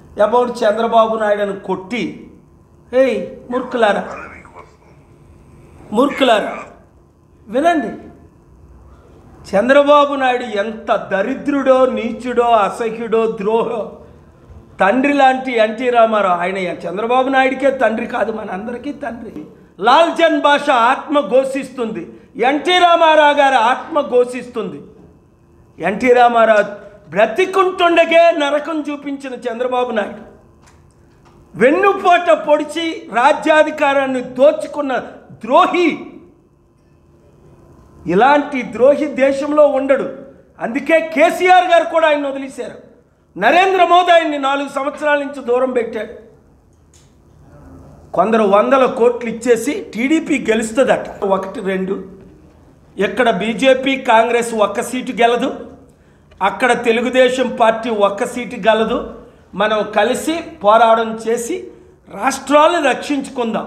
about Chandrababu నాయుడుని కొట్టి ఏయ్ మూర్ఖులారా మూర్ఖులారా వినండి చంద్రబాబు నాయుడు ఎంత దరిద్రుడో నీచుడో అసహ్యుడో ద్రోహో తండ్రి లాంటి ఎన్టీ రామారావు ఆయన చంద్రబాబు నాయుడికే తండ్రి కాదు మనందరికీ తండ్రి లాల్చంద్ భాష ఆత్మ ఘోషిస్తుంది ఎన్టీ రామారావు గారి ఆత్మ ఘోషిస్తుంది ఎన్టీ రామారావు బ్రతికుంటుండగే నరకం చూపించిన చంద్రబాబు నాయుడు వెన్నుపోట పొడిచి రాజ్యాధికారాన్ని దోచుకున్న ద్రోహి ఇలాంటి ద్రోహి దేశంలో ఉండడు అందుకే కేసీఆర్ గారు కూడా ఆయన వదిలేశారు నరేంద్ర మోదీ ఆయన్ని నాలుగు సంవత్సరాల నుంచి దూరం పెట్టాడు కొందరు వందల కోట్లు ఇచ్చేసి టీడీపీ గెలుస్తుందట ఒకటి రెండు ఇక్కడ బీజేపీ కాంగ్రెస్ ఒక్క సీటు గెలదు అక్కడ తెలుగుదేశం పార్టీ ఒక్క సీటు గెలదు మనం కలిసి పోరాటం చేసి రాష్ట్రాలను రక్షించుకుందాం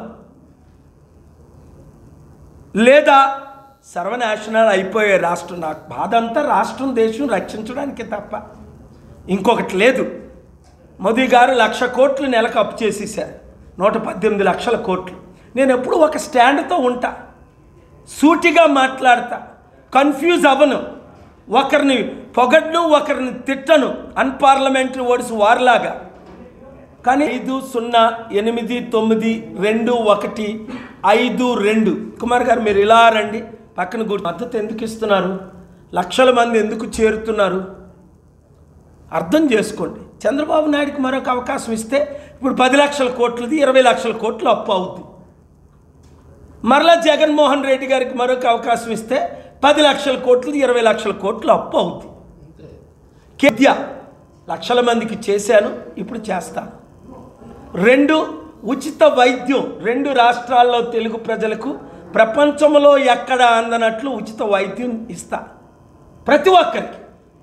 లేదా సర్వనాశనాలు అయిపోయే రాష్ట్రం నాకు బాధ అంతా రాష్ట్రం దేశం రక్షించడానికి తప్ప ఇంకొకటి లేదు మోదీ గారు లక్ష కోట్లు నెలకు అప్పు చేసేసారు నూట పద్దెనిమిది లక్షల కోట్లు నేను ఎప్పుడు ఒక స్టాండ్తో ఉంటా సూటిగా మాట్లాడతా కన్ఫ్యూజ్ అవ్వను ఒకరిని పొగడ్ను ఒకరిని తిట్టను అన్పార్లమెంటరీ ఓడిసి వారిలాగా కానీ ఐదు సున్నా ఎనిమిది తొమ్మిది రెండు ఒకటి ఐదు రెండు కుమార్ గారు మీరు ఇలా రండి పక్కన కూర్చో మద్దతు ఎందుకు ఇస్తున్నారు లక్షల మంది ఎందుకు చేరుతున్నారు అర్థం చేసుకోండి చంద్రబాబు నాయుడుకి మరొక అవకాశం ఇస్తే ఇప్పుడు పది లక్షల కోట్లది ఇరవై లక్షల కోట్లు అప్పు అవుద్ది మరలా జగన్మోహన్ రెడ్డి గారికి మరొక అవకాశం ఇస్తే పది లక్షల కోట్లది ఇరవై లక్షల కోట్లు అప్పు అవుద్ది విద్య లక్షల మందికి చేశాను ఇప్పుడు చేస్తాను రెండు ఉచిత వైద్యం రెండు రాష్ట్రాల్లో తెలుగు ప్రజలకు ప్రపంచంలో ఎక్కడ అందనట్లు ఉచిత వైద్యం ఇస్తా ప్రతి ఒక్కరికి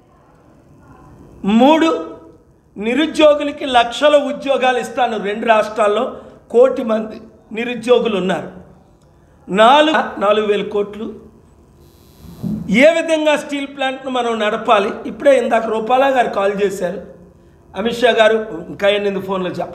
మూడు నిరుద్యోగులకి లక్షల ఉద్యోగాలు ఇస్తాను రెండు రాష్ట్రాల్లో కోటి మంది నిరుద్యోగులు ఉన్నారు నాలుగు నాలుగు వేల కోట్లు ఏ విధంగా స్టీల్ ప్లాంట్ను మనం నడపాలి ఇప్పుడే ఇందాక రూపాలా గారు కాల్ చేశారు అమిత్ షా గారు ఇంకా ఎనిమిది ఫోన్లు చెప్ప